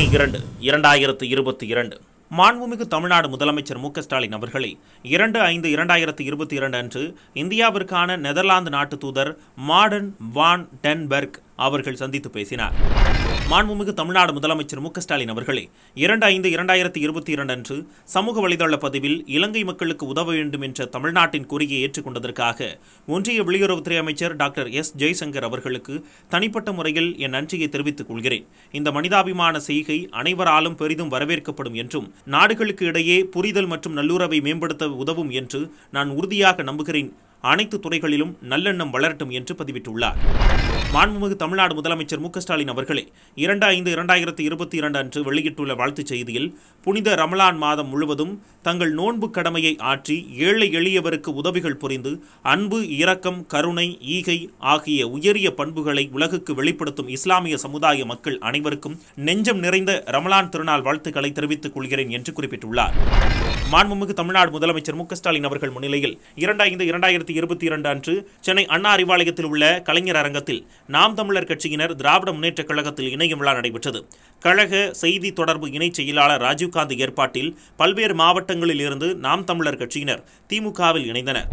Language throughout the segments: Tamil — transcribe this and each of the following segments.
இரண்டு இரண்டாயிரத்து இருபத்தி இரண்டு மாண்புமிகு தமிழ்நாடு முதலமைச்சர் மு க ஸ்டாலின் அவர்களை இரண்டு ஐந்து இரண்டாயிரத்து இருபத்தி இரண்டு அன்று இந்தியாவிற்கான நெதர்லாந்து நாட்டு தூதர் மார்டன் வான் டென்பெர்க் அவர்கள் சந்தித்து பேசினார் மாண்புமிகு தமிழ்நாடு முதலமைச்சர் மு க ஸ்டாலின் அவர்களே இரண்டு ஐந்து இரண்டாயிரத்தி இருபத்தி இரண்டு அன்று சமூக வலைதள பதிவில் இலங்கை மக்களுக்கு உதவ வேண்டும் என்ற தமிழ்நாட்டின் கோரிக்கையை ஏற்றுக்கொண்டதற்காக ஒன்றிய வெளியுறவுத்துறை அமைச்சர் டாக்டர் எஸ் ஜெய்சங்கர் அவர்களுக்கு தனிப்பட்ட முறையில் என் நன்றியை தெரிவித்துக் கொள்கிறேன் இந்த மனிதாபிமான செய்கை அனைவராலும் பெரிதும் வரவேற்கப்படும் என்றும் நாடுகளுக்கு இடையே புரிதல் மற்றும் நல்லுறவை மேம்படுத்த உதவும் என்று நான் உறுதியாக நம்புகிறேன் அனைத்து துறைகளிலும் நல்லெண்ணம் வளரட்டும் என்று பதிவிட்டுள்ளார் மாண்புமிகு தமிழ்நாடு முதலமைச்சர் மு க ஸ்டாலின் அவர்களே இரண்டு ஐந்து இரண்டாயிரத்தி இருபத்தி இரண்டு அன்று வெளியிட்டுள்ள வாழ்த்துச் செய்தியில் புனித ரமலான் மாதம் முழுவதும் தங்கள் நோன்பு கடமையை ஆற்றி ஏழை எளியவருக்கு உதவிகள் புரிந்து அன்பு இரக்கம் கருணை ஈகை ஆகிய உயரிய பண்புகளை உலகுக்கு வெளிப்படுத்தும் இஸ்லாமிய சமுதாய மக்கள் அனைவருக்கும் நெஞ்சம் நிறைந்த ரமலான் திருநாள் வாழ்த்துக்களை தெரிவித்துக் கொள்கிறேன் என்று குறிப்பிட்டுள்ளார் மாண்புமிகு தமிழ்நாடு முதலமைச்சர் மு க ஸ்டாலின் அவர்கள் முன்னிலையில் இரண்டு ஐந்து இரண்டாயிரத்தி இருபத்தி இரண்டு அன்று சென்னை அண்ணா அறிவாலயத்தில் உள்ள கலைஞர் அரங்கத்தில் நாம் தமிழர் கட்சியினர் திராவிட முன்னேற்றக் கழகத்தில் இணையும் விழா நடைபெற்றது கழக செய்தி தொடர்பு இணைச் செயலாளர் ராஜீவ்காந்த் ஏற்பாட்டில் பல்வேறு மாவட்டங்களில் இருந்து நாம் தமிழர் கட்சியினர் திமுகவில் இணைந்தனர்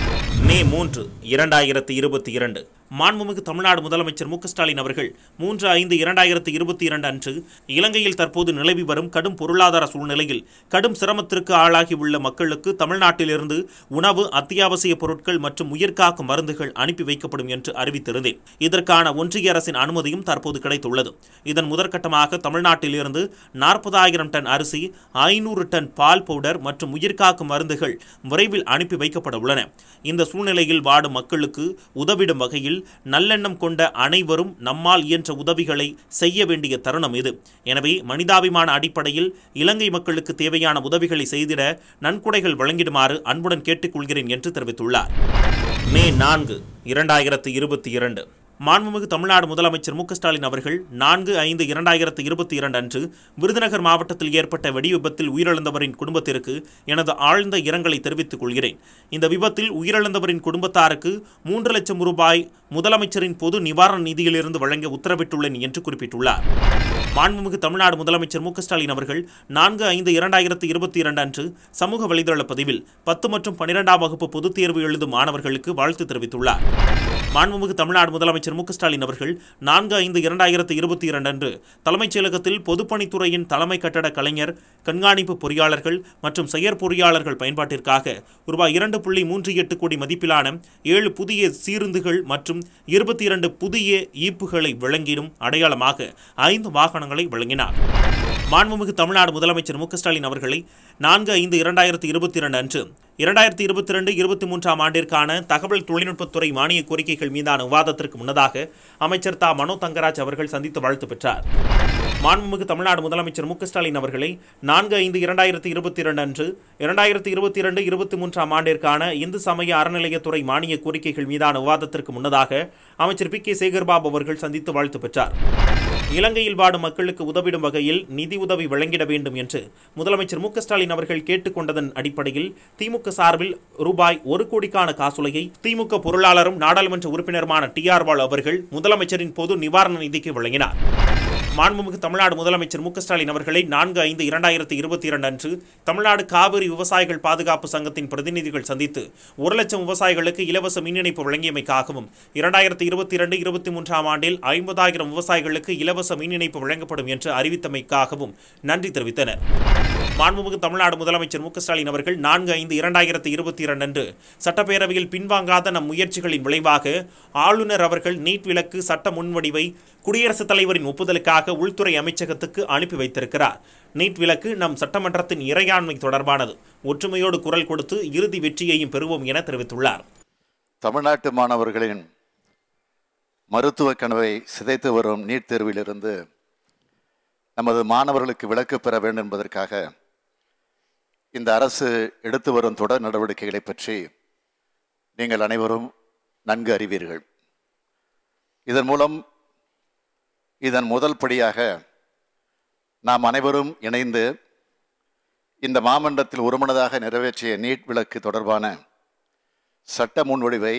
மே மூன்று இரண்டாயிரத்தி இருபத்தி இரண்டு மாண்புமிகு தமிழ்நாடு முதலமைச்சர் மு க ஸ்டாலின் அவர்கள் மூன்று ஐந்து இரண்டாயிரத்தி இருபத்தி இரண்டு அன்று இலங்கையில் தற்போது நிலவி வரும் கடும் பொருளாதார சூழ்நிலையில் கடும் சிரமத்திற்கு ஆளாகியுள்ள மக்களுக்கு தமிழ்நாட்டிலிருந்து உணவு அத்தியாவசிய பொருட்கள் மற்றும் உயிர்காக்கும் மருந்துகள் அனுப்பி வைக்கப்படும் என்று அறிவித்திருந்தேன் இதற்கான ஒன்றிய அரசின் அனுமதியும் தற்போது கிடைத்துள்ளது இதன் முதற்கட்டமாக தமிழ்நாட்டிலிருந்து நாற்பதாயிரம் டன் அரிசி ஐநூறு டன் பால் பவுடர் மற்றும் உயிர்காக்கும் மருந்துகள் விரைவில் அனுப்பி வைக்கப்பட உள்ளன இந்த சூழ்நிலையில் வாடும் மக்களுக்கு உதவிடும் வகையில் நல்லெண்ணம் கொண்ட அனைவரும் நம்மால் இயன்ற உதவிகளை செய்ய வேண்டிய தருணம் இது எனவே மனிதாபிமான அடிப்படையில் இலங்கை மக்களுக்கு தேவையான உதவிகளை செய்திட நன்கொடைகள் வழங்கிடுமாறு அன்புடன் கேட்டுக்கொள்கிறேன் என்று தெரிவித்துள்ளார் மே நான்கு இரண்டாயிரத்து இருபத்தி இரண்டு மாண்புமிகு தமிழ்நாடு முதலமைச்சர் மு க ஸ்டாலின் அவர்கள் நான்கு ஐந்து இரண்டாயிரத்து இருபத்தி இரண்டு அன்று விருதுநகர் மாவட்டத்தில் ஏற்பட்ட வெடி விபத்தில் உயிரிழந்தவரின் குடும்பத்திற்கு எனது ஆழ்ந்த இரங்கலை தெரிவித்துக் கொள்கிறேன் இந்த விபத்தில் உயிரிழந்தவரின் குடும்பத்தாருக்கு மூன்று லட்சம் ரூபாய் முதலமைச்சரின் பொது நிவாரண நிதியிலிருந்து வழங்க உத்தரவிட்டுள்ளேன் என்று குறிப்பிட்டுள்ளார் மாண்புமிகு தமிழ்நாடு முதலமைச்சர் மு க ஸ்டாலின் அவர்கள் நான்கு ஐந்து இரண்டாயிரத்து இருபத்தி இரண்டு அன்று சமூக வலைதள பதிவில் பத்து மற்றும் பன்னிரெண்டாம் வகுப்பு பொதுத் தேர்வு எழுதும் மாணவர்களுக்கு வாழ்த்து தெரிவித்துள்ளார் மாண்புமிகு தமிழ்நாடு முதலமைச்சர் மு க ஸ்டாலின் அவர்கள் நான்கு ஐந்து இரண்டாயிரத்து இருபத்தி இரண்டு அன்று தலைமைச் செயலகத்தில் பொதுப்பணித்துறையின் தலைமை கட்டட கலைஞர் கண்காணிப்பு பொறியாளர்கள் மற்றும் செயற்பொறியாளர்கள் பயன்பாட்டிற்காக ரூபாய் இரண்டு புள்ளி மூன்று எட்டு கோடி மதிப்பிலான ஏழு புதிய சீருந்துகள் மற்றும் இருபத்தி இரண்டு புதிய ஈப்புகளை வழங்கிடும் அடையாளமாக ஐந்து வாகனங்களை வழங்கினார் மாண்புமிகு தமிழ்நாடு முதலமைச்சர் மு க ஸ்டாலின் அவர்களை நான்கு ஐந்து இரண்டாயிரத்தி இருபத்தி இரண்டு அன்று இரண்டாயிரத்தி இருபத்தி ரெண்டு இருபத்தி மூன்றாம் ஆண்டிற்கான தகவல் தொழில்நுட்பத்துறை மானிய கோரிக்கைகள் மீதான விவாதத்திற்கு முன்னதாக அமைச்சர் தா மனோ தங்கராஜ் அவர்கள் சந்தித்து வாழ்த்து பெற்றார் மாண்புமிகு தமிழ்நாடு முதலமைச்சர் மு க ஸ்டாலின் அவர்களை நான்கு ஐந்து இரண்டாயிரத்தி இருபத்தி இரண்டு அன்று இரண்டாயிரத்தி இருபத்தி இரண்டு இருபத்தி மூன்றாம் ஆண்டிற்கான இந்து சமய அறநிலையத்துறை மானிய கோரிக்கைகள் மீதான விவாதத்திற்கு முன்னதாக அமைச்சர் பி கே சேகர்பாபு அவர்கள் சந்தித்து வாழ்த்து பெற்றார் இலங்கையில் வாடும் மக்களுக்கு உதவிடும் வகையில் நிதி உதவி வழங்கிட வேண்டும் என்று முதலமைச்சர் மு க ஸ்டாலின் அவர்கள் கேட்டுக்கொண்டதன் அடிப்படையில் திமுக சார்பில் ரூபாய் ஒரு கோடிக்கான காசோலையை திமுக பொருளாளரும் நாடாளுமன்ற உறுப்பினருமான டி ஆர் பால் அவர்கள் முதலமைச்சரின் பொது நிவாரண நிதிக்கு வழங்கினார் மாண்புமிகு தமிழ்நாடு முதலமைச்சர் மு க ஸ்டாலின் அவர்களை நான்கு ஐந்து இரண்டாயிரத்தி இருபத்தி இரண்டு அன்று தமிழ்நாடு காவிரி விவசாயிகள் பாதுகாப்பு சங்கத்தின் பிரதிநிதிகள் சந்தித்து ஒரு லட்சம் விவசாயிகளுக்கு இலவச மின் இணைப்பு வழங்கியமைக்காகவும் இரண்டாயிரத்தி இருபத்தி இரண்டு இருபத்தி மூன்றாம் ஆண்டில் ஐம்பதாயிரம் விவசாயிகளுக்கு இலவச மின் இணைப்பு வழங்கப்படும் என்று அறிவித்தமைக்காகவும் நன்றி தெரிவித்தனர் மாண்புமிகு தமிழ்நாடு முதலமைச்சர் மு க ஸ்டாலின் அவர்கள் நான்கு ஐந்து இரண்டாயிரத்தி இருபத்தி இரண்டு அன்று சட்டப்பேரவையில் பின்வாங்காத நம் முயற்சிகளின் விளைவாக ஆளுநர் அவர்கள் நீட் விலக்கு சட்ட முன்வடிவை குடியரசுத் தலைவரின் ஒப்புதலுக்காக உள்துறை அமைச்சகத்துக்கு அனுப்பி வைத்திருக்கிறார் நீட் விலக்கு நம் சட்டமன்றத்தின் இறையாண்மை தொடர்பானது ஒற்றுமையோடு குரல் கொடுத்து இறுதி வெற்றியையும் பெறுவோம் என தெரிவித்துள்ளார் தமிழ்நாட்டு மாணவர்களின் மருத்துவ கனவை சிதைத்து வரும் நீட் தேர்விலிருந்து நமது மாணவர்களுக்கு விலக்கு பெற வேண்டும் என்பதற்காக இந்த அரசு எடுத்து வரும் தொடர் நடவடிக்கைகளை பற்றி நீங்கள் அனைவரும் நன்கு அறிவீர்கள் இதன் மூலம் இதன் முதல் படியாக நாம் அனைவரும் இணைந்து இந்த மாமன்றத்தில் ஒருமனதாக நிறைவேற்றிய நீட் விலக்கு தொடர்பான சட்ட முன்வடிவை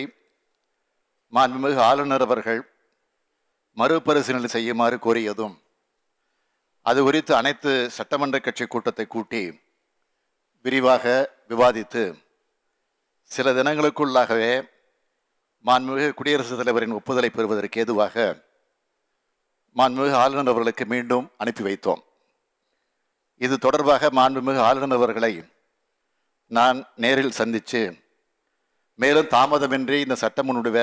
மாண்புமிகு ஆளுநர் அவர்கள் மறுபரிசீலனை செய்யுமாறு கோரியதும் அது குறித்து அனைத்து சட்டமன்ற கட்சி கூட்டத்தை கூட்டி விரிவாக விவாதித்து சில தினங்களுக்குள்ளாகவே மாண்புமிகு குடியரசுத் தலைவரின் ஒப்புதலை பெறுவதற்கு ஏதுவாக மாண்புமிகு ஆளுநர் அவர்களுக்கு மீண்டும் அனுப்பி வைத்தோம் இது தொடர்பாக மாண்புமிகு ஆளுநர் அவர்களை நான் நேரில் சந்தித்து மேலும் தாமதமின்றி இந்த சட்ட முன்வடிவை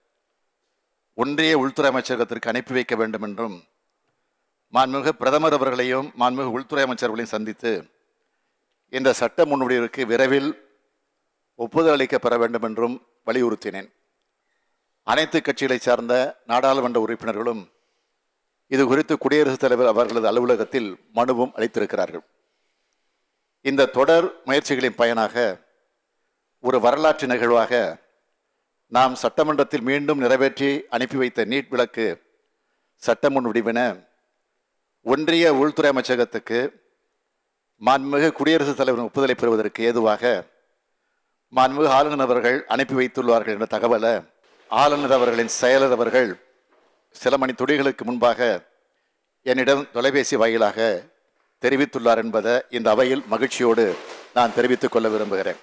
ஒன்றிய உள்துறை அமைச்சகத்திற்கு அனுப்பி வைக்க வேண்டும் என்றும் மாண்புமிகு பிரதமர் அவர்களையும் மாண்புமிகு உள்துறை அமைச்சர்களையும் சந்தித்து இந்த சட்ட முன்வடிவிற்கு விரைவில் ஒப்புதல் அளிக்கப்பெற வேண்டும் என்றும் வலியுறுத்தினேன் அனைத்து கட்சிகளைச் சார்ந்த நாடாளுமன்ற உறுப்பினர்களும் இது குறித்து குடியரசுத் தலைவர் அவர்களது அலுவலகத்தில் மனுவும் அளித்திருக்கிறார்கள் இந்த தொடர் முயற்சிகளின் பயனாக ஒரு வரலாற்று நிகழ்வாக நாம் சட்டமன்றத்தில் மீண்டும் நிறைவேற்றி அனுப்பி வைத்த நீட் விளக்கு சட்ட முன்வடிவின ஒன்றிய உள்துறை அமைச்சகத்துக்கு மாண்புமிகு குடியரசுத் தலைவரின் ஒப்புதலை பெறுவதற்கு ஏதுவாக மாண்புமிகு ஆளுநர் அவர்கள் அனுப்பி வைத்துள்ளார்கள் என்ற தகவலை ஆளுநர் அவர்களின் செயலர் அவர்கள் சில மணி துளிகளுக்கு முன்பாக என்னிடம் தொலைபேசி வாயிலாக தெரிவித்துள்ளார் என்பதை இந்த அவையில் மகிழ்ச்சியோடு நான் தெரிவித்துக் கொள்ள விரும்புகிறேன்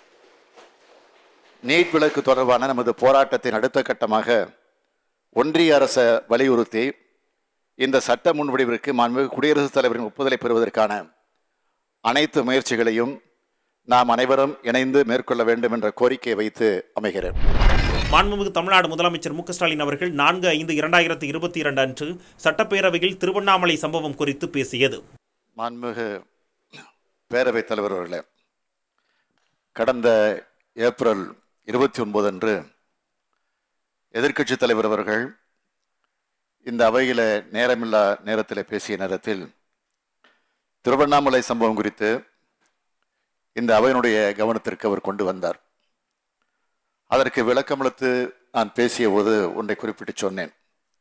நீட் விளக்கு தொடர்பான நமது போராட்டத்தின் அடுத்த கட்டமாக ஒன்றிய அரசை வலியுறுத்தி இந்த சட்ட முன்வடிவிற்கு மாண்புமிகு குடியரசுத் தலைவரின் ஒப்புதலை பெறுவதற்கான அனைத்து முயற்சிகளையும் நாம் அனைவரும் இணைந்து மேற்கொள்ள வேண்டும் என்ற கோரிக்கையை வைத்து அமைகிறேன் மாண்புமிகு தமிழ்நாடு முதலமைச்சர் மு க ஸ்டாலின் அவர்கள் நான்கு ஐந்து இரண்டாயிரத்து இருபத்தி இரண்டு அன்று சட்டப்பேரவையில் திருவண்ணாமலை சம்பவம் குறித்து பேசியது மாண்புமிகு பேரவைத் தலைவர் அவர்களே கடந்த ஏப்ரல் இருபத்தி ஒன்பது அன்று எதிர்க்கட்சித் தலைவர் அவர்கள் இந்த அவையில நேரமில்லா நேரத்தில் பேசிய நேரத்தில் திருவண்ணாமலை சம்பவம் குறித்து இந்த அவையினுடைய கவனத்திற்கு அவர் கொண்டு வந்தார் அதற்கு விளக்கமளித்து நான் பேசிய போது ஒன்றை குறிப்பிட்டு சொன்னேன்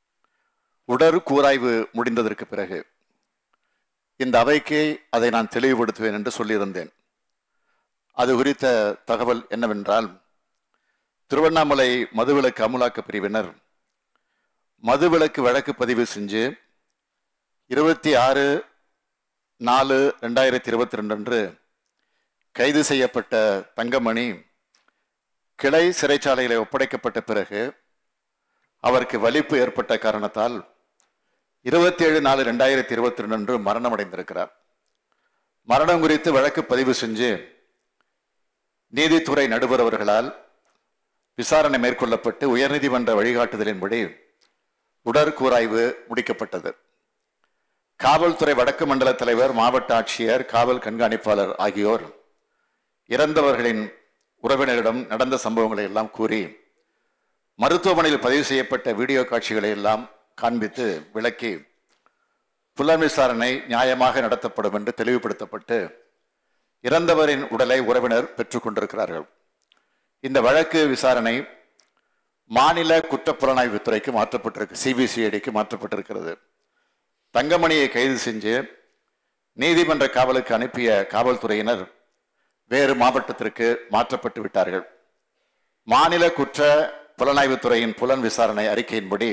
உடற் கூராய்வு முடிந்ததற்கு பிறகு இந்த அவைக்கு அதை நான் தெளிவுபடுத்துவேன் என்று சொல்லியிருந்தேன் அது குறித்த தகவல் என்னவென்றால் திருவண்ணாமலை மதுவிலக்கு அமலாக்க பிரிவினர் மதுவிலக்கு வழக்கு பதிவு செஞ்சு இருபத்தி ஆறு நாலு ரெண்டாயிரத்தி இருபத்தி ரெண்டு அன்று கைது செய்யப்பட்ட தங்கமணி கிளை சிறைச்சாலையில் ஒப்படைக்கப்பட்ட பிறகு அவருக்கு வலிப்பு ஏற்பட்ட காரணத்தால் இருபத்தி ஏழு நாலு ரெண்டாயிரத்தி இருபத்தி ரெண்டு அன்று மரணம் அடைந்திருக்கிறார் மரணம் குறித்து வழக்கு பதிவு செஞ்சு நீதித்துறை நடுவர் அவர்களால் விசாரணை மேற்கொள்ளப்பட்டு உயர்நீதிமன்ற வழிகாட்டுதலின்படி உடற்கூராய்வு முடிக்கப்பட்டது காவல்துறை வடக்கு மண்டல தலைவர் மாவட்ட ஆட்சியர் காவல் கண்காணிப்பாளர் ஆகியோர் இறந்தவர்களின் உறவினரிடம் நடந்த சம்பவங்களை எல்லாம் கூறி மருத்துவமனையில் பதிவு செய்யப்பட்ட வீடியோ காட்சிகளை எல்லாம் காண்பித்து விளக்கி புலன் விசாரணை நியாயமாக நடத்தப்படும் என்று தெளிவுபடுத்தப்பட்டு இறந்தவரின் உடலை உறவினர் பெற்றுக் கொண்டிருக்கிறார்கள் இந்த வழக்கு விசாரணை மாநில குற்றப்புலனாய்வு துறைக்கு மாற்றப்பட்டிருக்கு சிபிசிஐடிக்கு மாற்றப்பட்டிருக்கிறது தங்கமணியை கைது செஞ்சு நீதிமன்ற காவலுக்கு அனுப்பிய காவல்துறையினர் வேறு மாவட்டத்திற்கு மாற்றப்பட்டு விட்டார்கள் மாநில குற்ற புலனாய்வுத் துறையின் புலன் விசாரணை அறிக்கையின்படி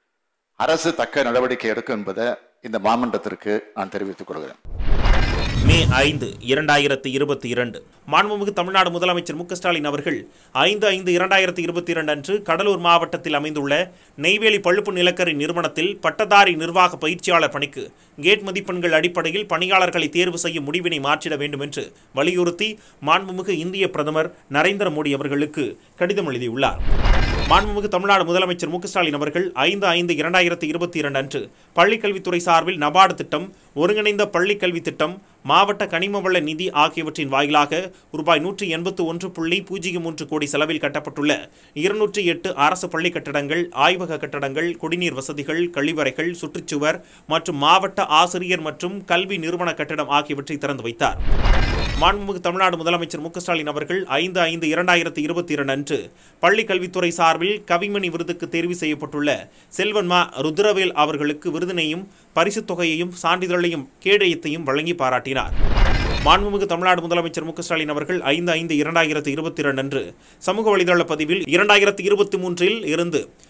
அரசு தக்க நடவடிக்கை எடுக்கும் என்பதை இந்த மாமன்றத்திற்கு நான் தெரிவித்துக் கொள்கிறேன் மே ஐந்து இரண்டாயிரத்தி இருபத்தி இரண்டு மாண்புமிகு தமிழ்நாடு முதலமைச்சர் மு க ஸ்டாலின் அவர்கள் ஐந்து ஐந்து இரண்டாயிரத்தி இருபத்தி இரண்டு அன்று கடலூர் மாவட்டத்தில் அமைந்துள்ள நெய்வேலி பழுப்பு நிலக்கரி நிறுவனத்தில் பட்டதாரி நிர்வாக பயிற்சியாளர் பணிக்கு கேட் மதிப்பெண்கள் அடிப்படையில் பணியாளர்களை தேர்வு செய்யும் முடிவினை மாற்றிட வேண்டும் என்று வலியுறுத்தி மாண்புமிகு இந்திய பிரதமர் நரேந்திர மோடி அவர்களுக்கு கடிதம் எழுதியுள்ளார் மாண்புமிகு தமிழ்நாடு முதலமைச்சர் மு க ஸ்டாலின் அவர்கள் ஐந்து ஐந்து இரண்டாயிரத்தி இருபத்தி இரண்டு அன்று பள்ளிக்கல்வித்துறை சார்பில் நபார்டு திட்டம் ஒருங்கிணைந்த பள்ளிக்கல்வி திட்டம் மாவட்ட கனிம வள நிதி ஆகியவற்றின் வாயிலாக ரூபாய் நூற்றி எண்பத்து ஒன்று புள்ளி பூஜ்ஜியம் மூன்று கோடி செலவில் கட்டப்பட்டுள்ள இருநூற்றி எட்டு அரசு பள்ளி கட்டடங்கள் ஆய்வக கட்டடங்கள் குடிநீர் வசதிகள் கழிவறைகள் சுற்றுச்சுவர் மற்றும் மாவட்ட ஆசிரியர் மற்றும் கல்வி நிறுவன கட்டடம் ஆகியவற்றை திறந்து வைத்தார் மாண்புமிகு தமிழ்நாடு முதலமைச்சர் மு க ஸ்டாலின் அவர்கள் ஐந்து ஐந்து இரண்டாயிரத்தி இருபத்தி இரண்டு அன்று பள்ளி கல்வித்துறை சார்பில் கவிமணி விருதுக்கு தேர்வு செய்யப்பட்டுள்ள செல்வன் மா ருத்ரவேல் அவர்களுக்கு விருதினையும் பரிசுத் தொகையையும் சான்றிதழையும் கேடயத்தையும் வழங்கி பாராட்டினார் மாண்புமிகு தமிழ்நாடு முதலமைச்சர் மு க ஸ்டாலின் அவர்கள் ஐந்து ஐந்து இரண்டாயிரத்தி இருபத்தி இரண்டு அன்று சமூக வலைதள பதிவில் இரண்டாயிரத்தி இருபத்தி மூன்றில் இருந்து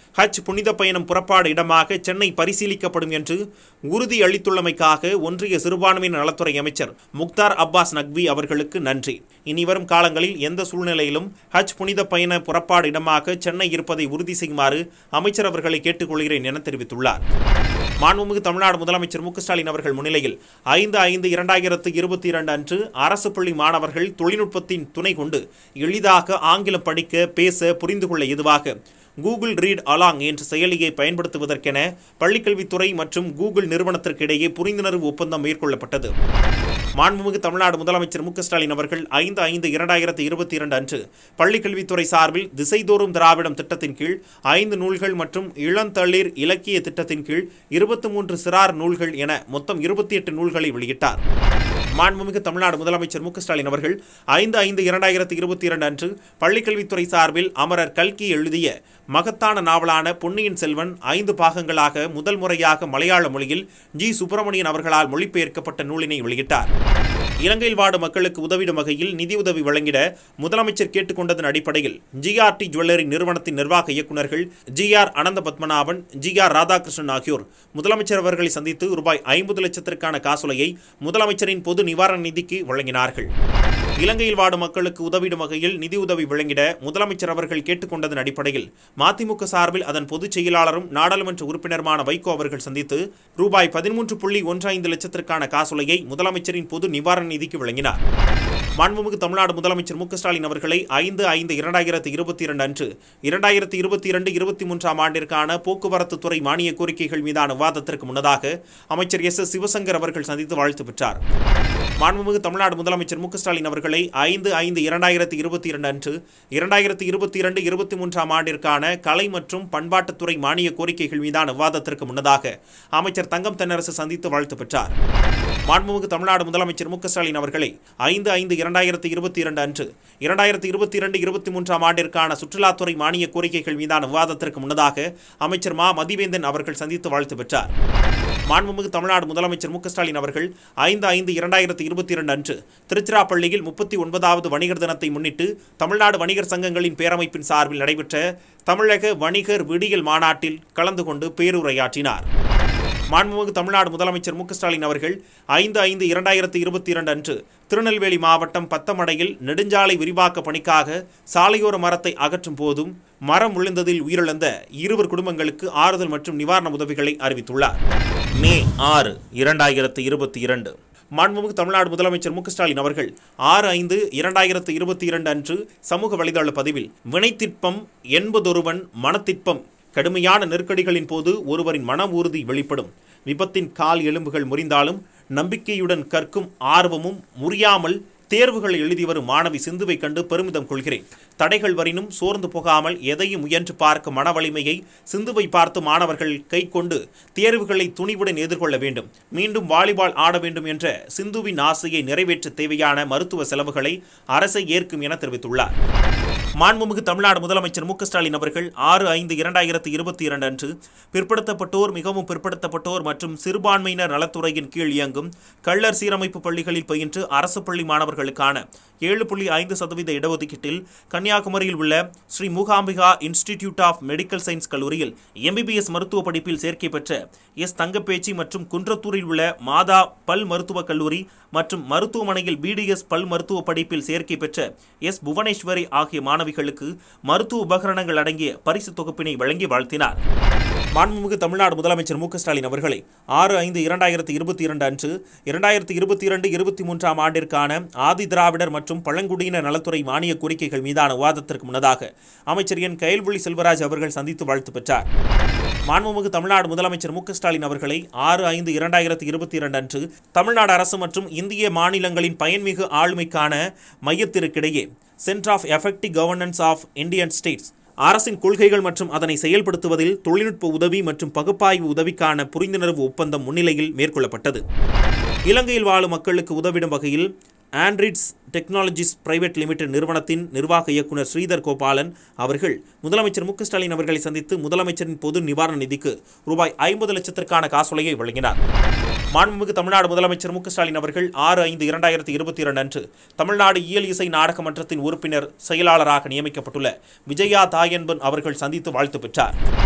ஹஜ் புனித பயணம் புறப்பாடு இடமாக சென்னை பரிசீலிக்கப்படும் என்று உறுதி அளித்துள்ளமைக்காக ஒன்றிய சிறுபான்மையினர் நலத்துறை அமைச்சர் முக்தார் அப்பாஸ் நக்வி அவர்களுக்கு நன்றி இனிவரும் காலங்களில் எந்த சூழ்நிலையிலும் ஹஜ் புனித பயண புறப்பாடு இடமாக சென்னை இருப்பதை உறுதி செய்யுமாறு அமைச்சர் அவர்களை கேட்டுக்கொள்கிறேன் என தெரிவித்துள்ளார் மாண்புமிகு தமிழ்நாடு முதலமைச்சர் மு க ஸ்டாலின் அவர்கள் முன்னிலையில் ஐந்து ஐந்து இரண்டாயிரத்து இருபத்தி இரண்டு அன்று அரசு பள்ளி மாணவர்கள் தொழில்நுட்பத்தின் துணை கொண்டு எளிதாக ஆங்கிலம் படிக்க பேச புரிந்து கொள்ள ஏதுவாக கூகுள் ரீட் அலாங் என்ற செயலியை பயன்படுத்துவதற்கென பள்ளிக்கல்வித்துறை மற்றும் கூகுள் நிறுவனத்திற்கு இடையே புரிந்துணர்வு ஒப்பந்தம் மேற்கொள்ளப்பட்டது மாண்புமிகு தமிழ்நாடு முதலமைச்சர் மு க ஸ்டாலின் அவர்கள் ஐந்து ஐந்து இரண்டாயிரத்தி இருபத்தி இரண்டு அன்று பள்ளிக்கல்வித்துறை சார்பில் திசைதோறும் திராவிடம் திட்டத்தின் கீழ் ஐந்து நூல்கள் மற்றும் இளந்தளிர் இலக்கிய திட்டத்தின் கீழ் இருபத்தி மூன்று சிறார் நூல்கள் என மொத்தம் இருபத்தி எட்டு நூல்களை வெளியிட்டார் மாண்புமிகு தமிழ்நாடு முதலமைச்சர் மு க ஸ்டாலின் அவர்கள் ஐந்து ஐந்து இரண்டாயிரத்தி இருபத்தி இரண்டு அன்று பள்ளிக்கல்வித்துறை சார்பில் அமரர் கல்கி எழுதிய மகத்தான நாவலான பொன்னியின் செல்வன் ஐந்து பாகங்களாக முதல் முறையாக மலையாள மொழியில் ஜி சுப்பிரமணியன் அவர்களால் மொழிபெயர்க்கப்பட்ட நூலினை வெளியிட்டார் இலங்கையில் வாடும் மக்களுக்கு உதவிடும் வகையில் நிதியுதவி வழங்கிட முதலமைச்சர் கேட்டுக்கொண்டதன் அடிப்படையில் ஜிஆர்டி ஜுவல்லரி நிறுவனத்தின் நிர்வாக இயக்குநர்கள் G R Anantha Padmanabhan G R Radhakrishnan ஆகியோர் முதலமைச்சர் அவர்களை சந்தித்து ரூபாய் ஐம்பது லட்சத்திற்கான காசோலையை முதலமைச்சரின் பொது நிவாரண நிதிக்கு வழங்கினார்கள் இலங்கையில் வாடும் மக்களுக்கு உதவிடும் வகையில் நிதியுதவி வழங்கிட முதலமைச்சர் அவர்கள் கேட்டுக்கொண்டதன் அடிப்படையில் மதிமுக சார்பில் அதன் பொதுச் செயலாளரும் நாடாளுமன்ற உறுப்பினருமான வைகோ அவர்கள் சந்தித்து ரூபாய் பதிமூன்று புள்ளி ஒன்று ஐந்து லட்சத்திற்கான காசோலையை முதலமைச்சரின் பொது நிவாரண நிதிக்கு வழங்கினார் மாண்புமிகு தமிழ்நாடு முதலமைச்சர் மு க ஸ்டாலின் அவர்களை ஐந்து ஐந்து இரண்டாயிரத்தி இருபத்தி இரண்டு அன்று இரண்டாயிரத்தி இருபத்தி இரண்டு இருபத்தி மூன்றாம் ஆண்டிற்கான போக்குவரத்து துறை மானிய கோரிக்கைகள் மீதான விவாதத்திற்கு முன்னதாக அமைச்சர் எஸ் எஸ் சிவசங்கர் அவர்கள் சந்தித்து வாழ்த்து பெற்றார் மாண்புமிகு தமிழ்நாடு முதலமைச்சர் மு க ஸ்டாலின் அவர்களை ஐந்து ஐந்து இரண்டாயிரத்தி இருபத்தி இரண்டு அன்று இரண்டாயிரத்தி இருபத்தி இரண்டு இருபத்தி மூன்றாம் ஆண்டிற்கான கலை மற்றும் பண்பாட்டுத்துறை மானிய கோரிக்கைகள் மீதான விவாதத்திற்கு முன்னதாக அமைச்சர் தங்கம் தென்னரசு சந்தித்து வாழ்த்து பெற்றார் மாண்புமிகு தமிழ்நாடு முதலமைச்சர் மு க ஸ்டாலின் அவர்களை ஐந்து ஐந்து இரண்டாயிரத்தி இருபத்தி இரண்டு அன்று இரண்டாயிரத்தி இருபத்தி இரண்டு இருபத்தி மூன்றாம் ஆண்டிற்கான சுற்றுலாத்துறை மானிய கோரிக்கைகள் மீதான விவாதத்திற்கு முன்னதாக அமைச்சர் மா மதிவேந்தன் அவர்கள் சந்தித்து வாழ்த்து பெற்றார் மாண்புமிகு தமிழ்நாடு முதலமைச்சர் மு க ஸ்டாலின் அவர்கள் ஐந்து ஐந்து இரண்டாயிரத்தி இருபத்தி இரண்டு அன்று திருச்சிராப்பள்ளியில் முப்பத்தி ஒன்பதாவது வணிகர் தினத்தை முன்னிட்டு தமிழ்நாடு வணிகர் சங்கங்களின் பேரமைப்பின் சார்பில் நடைபெற்ற தமிழக வணிகர் விடியல் மாநாட்டில் கலந்து கொண்டு பேருரையாற்றினார் மாண்புமிகு தமிழ்நாடு முதலமைச்சர் மு க ஸ்டாலின் அவர்கள் ஐந்து ஐந்து இரண்டாயிரத்தி இருபத்தி இரண்டு அன்று திருநெல்வேலி மாவட்டம் பத்தமடையில் நெடுஞ்சாலை விரிவாக்க பணிக்காக சாலையோர மரத்தை அகற்றும் போதும் மரம் விழுந்ததில் உயிரிழந்த இருவர் குடும்பங்களுக்கு ஆறுதல் மற்றும் நிவாரண உதவிகளை அறிவித்துள்ளார் மே ஆறு இரண்டாயிரத்து இருபத்தி இரண்டு மாண்புமிகு தமிழ்நாடு முதலமைச்சர் மு க ஸ்டாலின் அவர்கள் ஆறு ஐந்து இரண்டாயிரத்து இருபத்தி இரண்டு அன்று சமூக வலைதள பதிவில் வினைத்திற்பம் என்பதொருவன் மனத்திற்பம் கடுமையான நெருக்கடிகளின் போது ஒருவரின் மன உறுதி வெளிப்படும் விபத்தின் கால் எலும்புகள் முறிந்தாலும் நம்பிக்கையுடன் கற்கும் ஆர்வமும் முறியாமல் தேர்வுகளை எழுதி வரும் மாணவி சிந்துவை கண்டு பெருமிதம் கொள்கிறேன் தடைகள் வரினும் சோர்ந்து போகாமல் எதையும் முயன்று பார்க்கும் மன வலிமையை சிந்துவை பார்த்து மாணவர்கள் கை கொண்டு தேர்வுகளை துணிவுடன் எதிர்கொள்ள வேண்டும் மீண்டும் வாலிபால் ஆட வேண்டும் என்ற சிந்துவின் ஆசையை நிறைவேற்ற தேவையான மருத்துவ செலவுகளை அரசை ஏற்கும் என தெரிவித்துள்ளார் மாண்புமிகு தமிழ்நாடு முதலமைச்சர் மு க ஸ்டாலின் அவர்கள் ஆறு ஐந்து இரண்டாயிரத்தி இருபத்தி இரண்டு அன்று பிற்படுத்தப்பட்டோர் மிகவும் பிற்படுத்தப்பட்டோர் மற்றும் சிறுபான்மையினர் நலத்துறையின் கீழ் இயங்கும் கள்ளர் சீரமைப்பு பள்ளிகளில் பயின்று அரசு பள்ளி மாணவர்களுக்கான ஏழு புள்ளி ஐந்து சதவீத இடஒதுக்கீட்டில் கன்னியாகுமரியில் உள்ள Sri Mookambika institute of medical science கல்லூரியில் எம்பிபிஎஸ் மருத்துவ படிப்பில் சேர்க்கை பெற்ற எஸ் தங்கப்பேச்சி மற்றும் குன்றத்தூரில் உள்ள மாதா பல் மருத்துவக் கல்லூரி மற்றும் மருத்துவமனையில் பிடிஎஸ் பல் மருத்துவ படிப்பில் சேர்க்கை பெற்ற எஸ் புவனேஸ்வரி ஆகிய மாணவிகளுக்கு மருத்துவ உபகரணங்கள் அடங்கிய பரிசு தொகுப்பினை வழங்கி வாழ்த்தினார் மாண்புமிகு தமிழ்நாடு முதலமைச்சர் மு க ஸ்டாலின் அவர்களை ஆறு ஐந்து இரண்டாயிரத்தி இருபத்தி இரண்டு அன்று இரண்டாயிரத்தி இருபத்தி இரண்டு இருபத்தி மூன்றாம் ஆண்டிற்கான ஆதி திராவிடர் மற்றும் பழங்குடியினர் நலத்துறை மானிய கோரிக்கைகள் மீதான விவாதத்திற்கு முன்னதாக அமைச்சர் என் கயல்விழி செல்வராஜ் அவர்கள் சந்தித்து வாழ்த்து பெற்றார் மாண்புமிகு தமிழ்நாடு முதலமைச்சர் மு க ஸ்டாலின் அவர்களை ஆறு ஐந்து இரண்டாயிரத்தி இருபத்தி இரண்டு அன்று தமிழ்நாடு அரசு மற்றும் இந்திய மாநிலங்களின் பயன்மிகு ஆளுமைக்கான மையத்திற்கிடையே centre of effective governance of Indian states அரசின் கொள்கைகள் மற்றும் அதனை செயல்படுத்துவதில் தொழில்நுட்ப உதவி மற்றும் பகுப்பாய்வு உதவிக்கான புரிந்துணர்வு ஒப்பந்தம் முன்னிலையில் மேற்கொள்ளப்பட்டது இலங்கையில் வாழும் மக்களுக்கு உதவிடும் வகையில் ஆண்ட்ரிட்ஸ் டெக்னாலஜிஸ் பிரைவேட் லிமிடெட் நிறுவனத்தின் நிர்வாக இயக்குனர் ஸ்ரீதர் கோபாலன் அவர்கள் முதலமைச்சர் மு க ஸ்டாலின் அவர்களை சந்தித்து முதலமைச்சரின் பொது நிவாரண நிதிக்கு ரூபாய் ஐம்பது லட்சத்திற்கான காசோலையை வழங்கினார் மாண்புமிகு தமிழ்நாடு முதலமைச்சர் மு க ஸ்டாலின் அவர்கள் ஆறு ஐந்து இரண்டாயிரத்தி இருபத்தி இரண்டு அன்று தமிழ்நாடு இயல் இசை நாடக மன்றத்தின் உறுப்பினர் செயலாளராக நியமிக்கப்பட்டுள்ள விஜயா தாயன்பன் அவர்கள் சந்தித்து வாழ்த்து பெற்றார்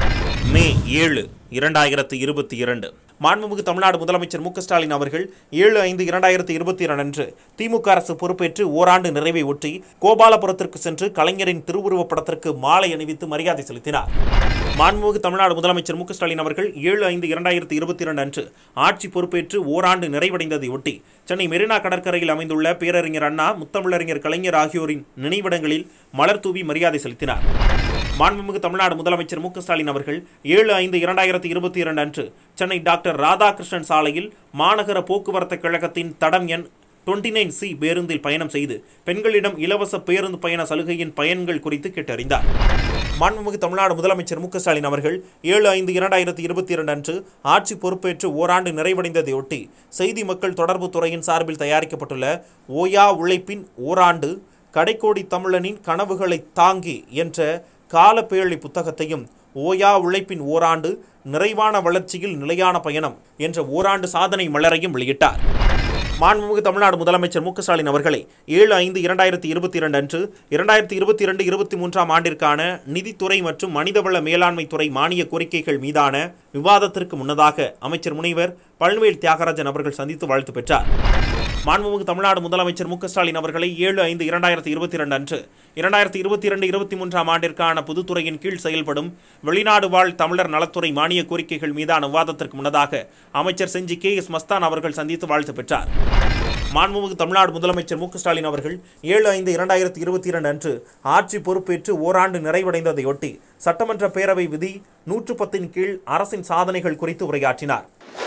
மே ஏழு இரண்டாயிரத்து இருபத்தி இரண்டு மாண்புமிகு தமிழ்நாடு முதலமைச்சர் மு க ஸ்டாலின் அவர்கள் ஏழு ஐந்து இரண்டாயிரத்து இருபத்தி இரண்டு அன்று திமுக அரசு பொறுப்பேற்று ஓராண்டு நிறைவை ஒட்டி கோபாலபுரத்திற்கு சென்று கலைஞரின் திருவுருவப் படத்திற்கு மாலை அணிவித்து மரியாதை செலுத்தினார் மாண்புமிகு தமிழ்நாடு முதலமைச்சர் மு க ஸ்டாலின் அவர்கள் ஏழு ஐந்து இரண்டாயிரத்து இருபத்தி இரண்டு அன்று ஆட்சி பொறுப்பேற்று ஓராண்டு நிறைவடைந்ததை ஒட்டி சென்னை மெரினா கடற்கரையில் அமைந்துள்ள பேரறிஞர் அண்ணா முத்தமிழறிஞர் கலைஞர் ஆகியோரின் நினைவிடங்களில் மலர் தூவி மரியாதை செலுத்தினார் மாண்புமிகு தமிழ்நாடு முதலமைச்சர் மு க ஸ்டாலின் அவர்கள் ஏழு ஐந்து இரண்டாயிரத்தி இருபத்தி இரண்டு அன்று சென்னை டாக்டர் ராதாகிருஷ்ணன் சாலையில் மாநகர போக்குவரத்து கழகத்தின் தடம் எண் டுவெண்ட்டி நைன் சி பேருந்தில் பயணம் செய்து பெண்களிடம் இலவச பேருந்து பயண சலுகையின் பயன்கள் குறித்து கேட்டறிந்தார் மாண்புமிகு தமிழ்நாடு முதலமைச்சர் மு க ஸ்டாலின் அவர்கள் ஏழு ஐந்து இரண்டாயிரத்தி இருபத்தி இரண்டு அன்று ஆட்சி பொறுப்பேற்று ஓராண்டு நிறைவடைந்ததையொட்டி செய்தி மக்கள் தொடர்பு துறையின் சார்பில் தயாரிக்கப்பட்டுள்ள ஓயா உழைப்பின் ஓராண்டு கடைக்கோடி தமிழனின் கனவுகளை தாங்கி என்ற காலப்பேழை புத்தகத்தையும் ஓயா உழைப்பின் ஓராண்டு நிறைவான வளர்ச்சியில் நிலையான பயணம் என்ற ஓராண்டு சாதனை மலரையும் வெளியிட்டார் மாண்புமிகு தமிழ்நாடு முதலமைச்சர் மு க ஸ்டாலின் அவர்களை ஏழு ஐந்து இரண்டாயிரத்தி இருபத்தி இரண்டு அன்று இரண்டாயிரத்தி இருபத்தி இரண்டு இருபத்தி மூன்றாம் ஆண்டிற்கான நிதித்துறை மற்றும் மனிதவள மேலாண்மை துறை மானிய கோரிக்கைகள் மீதான விவாதத்திற்கு முன்னதாக அமைச்சர் முனைவர் பழனிவேல் தியாகராஜன் அவர்கள் சந்தித்து வாழ்த்து பெற்றார் மாண்புமிகு தமிழ்நாடு முதலமைச்சர் மு க ஸ்டாலின் அவர்களை ஏழு ஐந்து இரண்டாயிரத்தி இருபத்தி இரண்டு அன்று இரண்டாயிரத்தி இருபத்தி இரண்டு இருபத்தி மூன்றாம் ஆண்டிற்கான பொதுத்துறையின் கீழ் செயல்படும் வெளிநாடு வாழ் தமிழர் நலத்துறை மானிய கோரிக்கைகள் மீதான விவாதத்திற்கு முன்னதாக அமைச்சர் செஞ்சி கே எஸ் மஸ்தான் அவர்கள் சந்தித்து வாழ்த்து பெற்றார் மாண்புமிகு தமிழ்நாடு முதலமைச்சர் மு க ஸ்டாலின் அவர்கள் ஏழு ஐந்து இரண்டாயிரத்தி இருபத்தி இரண்டு அன்று ஆட்சி பொறுப்பேற்று ஓராண்டு நிறைவடைந்ததையொட்டி சட்டமன்ற பேரவை விதி நூற்று பத்தின் கீழ் அரசின் சாதனைகள் குறித்து உரையாற்றினார்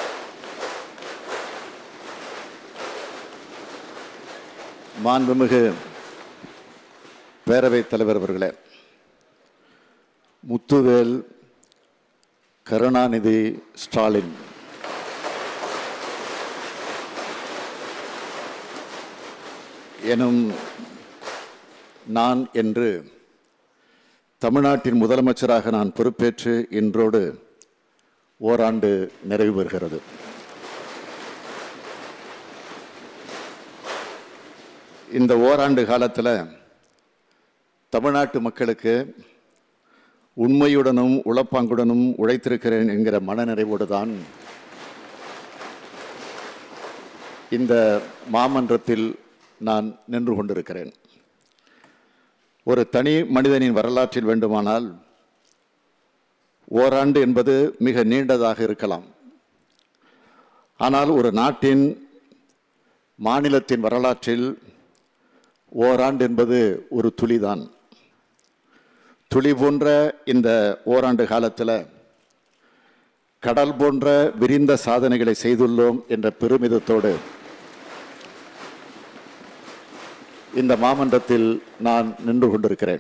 மாண்புமிகு பேரவைத் தலைவர் அவர்களே முத்துவேல் கருணாநிதி ஸ்டாலின் எனும் நான் என்று தமிழ்நாட்டின் முதலமைச்சராக நான் பொறுப்பேற்று இன்றோடு ஓராண்டு நிறைவு பெறுகிறது இந்த ஓராண்டு காலத்தில் தமிழ்நாட்டு மக்களுக்கு உண்மையுடனும் உளப்பாங்குடனும் உழைத்திருக்கிறேன் என்கிற மனநிறைவோடு தான் இந்த மாமன்றத்தில் நான் நின்று கொண்டிருக்கிறேன் ஒரு தனி மனிதனின் வரலாற்றில் வேண்டுமானால் ஓராண்டு என்பது மிக நீண்டதாக இருக்கலாம் ஆனால் ஒரு நாட்டின் மாநிலத்தின் வரலாற்றில் ஓராண்டு என்பது ஒரு துளிதான் துளி போன்ற இந்த ஓராண்டு காலத்தில் கடல் போன்ற விரிந்த சாதனைகளை செய்துள்ளோம் என்ற பெருமிதத்தோடு இந்த மாமன்றத்தில் நான் நின்று கொண்டிருக்கிறேன்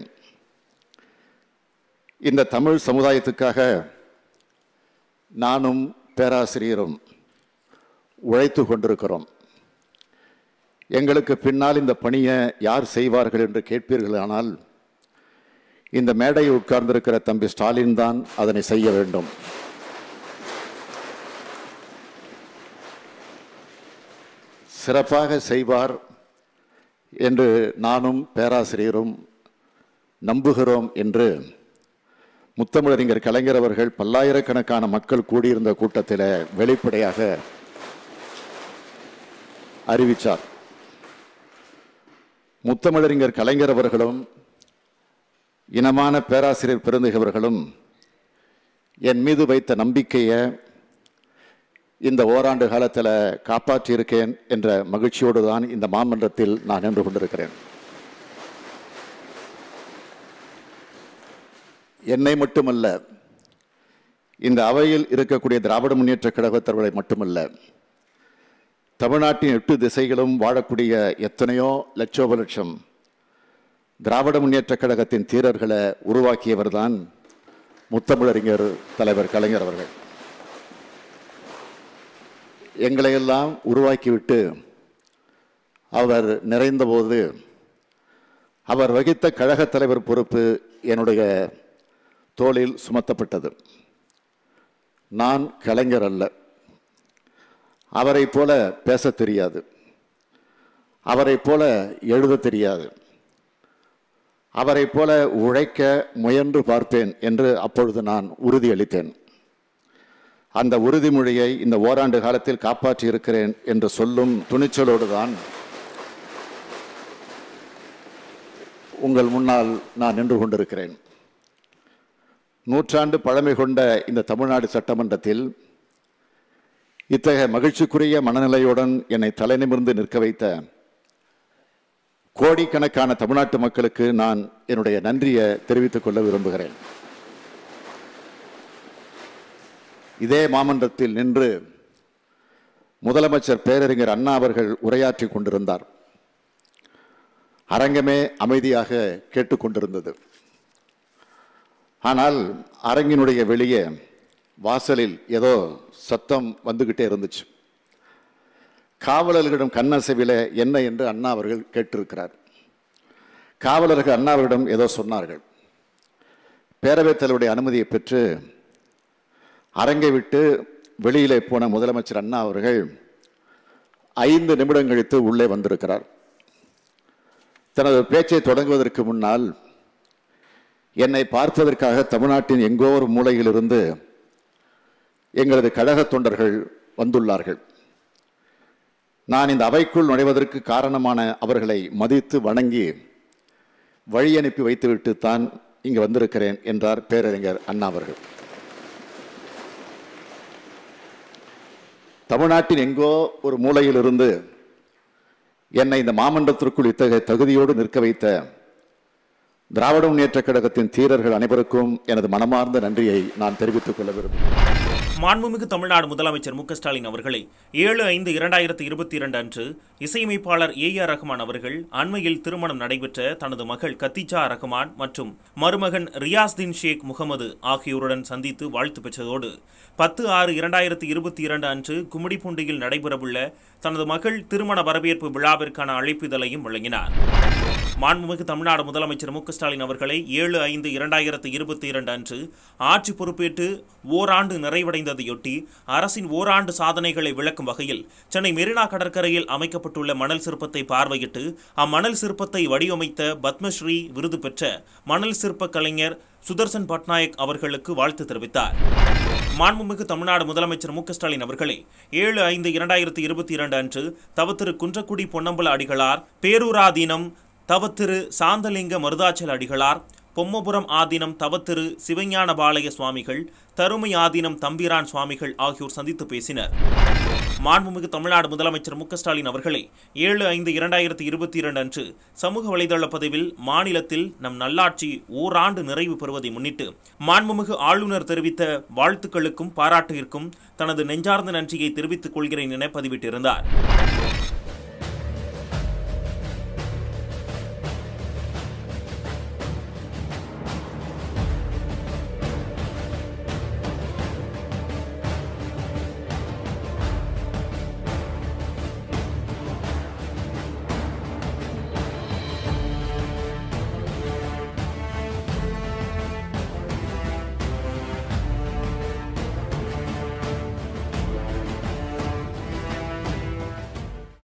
இந்த தமிழ் சமுதாயத்துக்காக நானும் பேராசிரியரும் உழைத்து கொண்டிருக்கிறோம் எங்களுக்கு பின்னால் இந்த பணியை யார் செய்வார்கள் என்று கேட்பீர்களானால் இந்த மேடையில் உட்கார்ந்திருக்கிற தம்பி ஸ்டாலின் தான் அதனை செய்ய வேண்டும் சிறப்பாக செய்வார் என்று நானும் பேராசிரியரும் நம்புகிறோம் என்று முத்தமிழறிஞர் கலைஞர் அவர்கள் பல்லாயிரக்கணக்கான மக்கள் கூடியிருந்த கூட்டத்தில் வெளிப்படையாக அறிவித்தார் முத்தமிழறிஞர் கலைஞர் அவர்களும் இனமான பேராசிரியர் பெருந்தகை அவர்களும் என் மீது வைத்த நம்பிக்கையை இந்த ஓராண்டு காலத்தில் காப்பாற்றியிருக்கேன் என்ற மகிழ்ச்சியோடு தான் இந்த மாமன்றத்தில் நான் நின்று கொண்டிருக்கிறேன் என்னை மட்டுமல்ல இந்த அவையில் இருக்கக்கூடிய திராவிட முன்னேற்ற கழகத்தவர்களை மட்டுமல்ல தமிழ்நாட்டின் எட்டு திசைகளும் வாழக்கூடிய எத்தனையோ லட்சோப லட்சம் திராவிட முன்னேற்ற கழகத்தின் தீரர்களை உருவாக்கியவர்தான் முத்தமிழறிஞர் தலைவர் கலைஞர் அவர்கள் எங்களையெல்லாம் உருவாக்கிவிட்டு அவர் நிறைந்தபோது அவர் வகித்த கழகத் தலைவர் பொறுப்பு என்னுடைய தோளில் சுமத்தப்பட்டது நான் கலைஞர் அல்ல அவரைப் போல பேசத் தெரியாது அவரைப் போல எழுத தெரியாது அவரைப் போல உழைக்க முயன்று பார்ப்பேன் என்று அப்பொழுது நான் உறுதியளித்தேன் அந்த உறுதிமொழியை இந்த ஓராண்டு காலத்தில் காப்பாற்றி இருக்கிறேன் என்று சொல்லும் துணிச்சலோடு தான் உங்கள் முன்னால் நான் நின்று கொண்டிருக்கிறேன் நூற்றாண்டு பழமை கொண்ட இந்த தமிழ்நாடு சட்டமன்றத்தில் இத்தகைய மகிழ்ச்சிக்குரிய மனநிலையுடன் என்னை தலைநிமிர்ந்து நிற்க வைத்த கோடிக்கணக்கான தமிழ்நாட்டு மக்களுக்கு நான் என்னுடைய நன்றியை தெரிவித்துக் கொள்ள விரும்புகிறேன் இதே மாமன்றத்தில் நின்று முதலமைச்சர் பேரறிஞர் அண்ணா அவர்கள் உரையாற்றி கொண்டிருந்தார் அரங்கமே அமைதியாக கேட்டுக்கொண்டிருந்தது ஆனால் அரங்கினுடைய வெளியே வாசலில் ஏதோ சத்தம் வந்துகிட்டே இருந்துச்சு காவலர்களிடம் கண்ணசைவில என்ன என்று அண்ணா அவர்கள் கேட்டிருக்கிறார் காவலர்கள் அண்ணா அவர்களிடம் ஏதோ சொன்னார்கள் பேரவைத் தலைவருடைய அனுமதியை பெற்று அரங்கை விட்டு வெளியிலே போன முதலமைச்சர் அண்ணா அவர்கள் ஐந்து நிமிடம் கழித்து உள்ளே வந்திருக்கிறார் தனது பேச்சை தொடங்குவதற்கு முன்னால் என்னை பார்ப்பதற்காக தமிழ்நாட்டின் எங்கோ ஒரு மூலையிலிருந்து எங்களது கழக தொண்டர்கள் வந்துள்ளார்கள் நான் இந்த அவைக்குள் நுழைவதற்கு காரணமான அவர்களை மதித்து வணங்கி வழி அனுப்பி வைத்துவிட்டு தான் இங்கு வந்திருக்கிறேன் என்றார் பேரறிஞர் அண்ணா அவர்கள் தமிழ்நாட்டின் எங்கோ ஒரு மூலையிலிருந்து என்னை இந்த மாமன்றத்திற்குள் இத்தகைய தகுதியோடு நிற்க வைத்த திராவிட முன்னேற்ற கழகத்தின் தீரர்கள் அனைவருக்கும் எனது மனமார்ந்த நன்றியை நான் தெரிவித்துக் கொள்ள விரும்புகிறேன் மாண்புமிகு தமிழ்நாடு முதலமைச்சர் மு க ஸ்டாலின் அவர்களை ஏழு ஐந்து இரண்டாயிரத்தி இருபத்தி இரண்டு அன்று இசையமைப்பாளர் ஏ ஆர் ரஹ்மான் அவர்கள் அண்மையில் திருமணம் நடைபெற்ற தனது மகள் கத்திஜா ரஹ்மான் மற்றும் மருமகன் ரியாஸ்தீன் ஷேக் முகமது ஆகியோருடன் சந்தித்து வாழ்த்து பெற்றதோடு பத்து ஆறு இரண்டாயிரத்தி இருபத்தி இரண்டு அன்று கும்மிடிப்பூண்டியில் நடைபெறவுள்ள தனது மகள் திருமண வரவேற்பு விழாவிற்கான அழைப்பிதழையும் வழங்கினார் மாண்புமிகு தமிழ்நாடு முதலமைச்சர் மு க ஸ்டாலின் அவர்களை ஏழு ஐந்து இரண்டாயிரத்து இருபத்தி இரண்டு அன்று ஆட்சி பொறுப்பேற்று ஓராண்டு நிறைவடைந்ததையொட்டி அரசின் ஓராண்டு சாதனைகளை விளக்கும் வகையில் சென்னை மெரினா கடற்கரையில் அமைக்கப்பட்டுள்ள மணல் சிற்பத்தை பார்வையிட்டு அம்மணல் சிற்பத்தை வடிவமைத்த பத்மஸ்ரீ விருது பெற்ற மணல் சிற்ப கலைஞர் சுதர்சன் பட்நாயக் அவர்களுக்கு வாழ்த்து தெரிவித்தார் மாண்புமிகு தமிழ்நாடு முதலமைச்சர் மு க ஸ்டாலின் அவர்களை ஏழு ஐந்து இரண்டாயிரத்தி இருபத்தி இரண்டு அன்று தவத்திரு குன்றக்குடி பொன்னம்பல அடிகளார் பேரூராதீனம் தவத்திரு சாந்தலிங்க மருதாச்சல அடிகளார் பொம்மபுரம் ஆதீனம் தவத்திரு சிவஞான பாளைய சுவாமிகள் தருமை ஆதீனம் தம்பிரான் சுவாமிகள் ஆகியோர் சந்தித்து பேசினர் மாண்புமிகு தமிழ்நாடு முதலமைச்சர் மு க ஸ்டாலின் அவர்களை ஏழு ஐந்து இரண்டாயிரத்தி இருபத்தி இரண்டு அன்று சமூக வலைதள பதிவில் மாநிலத்தில் நம் நல்லாட்சி ஓராண்டு நிறைவு பெறுவதை முன்னிட்டு மாண்புமிகு ஆளுநர் தெரிவித்த வாழ்த்துக்களுக்கும் பாராட்டிற்கும் தனது நெஞ்சார்ந்த நன்றியை தெரிவித்துக் கொள்கிறேன் என பதிவிட்டிருந்தார்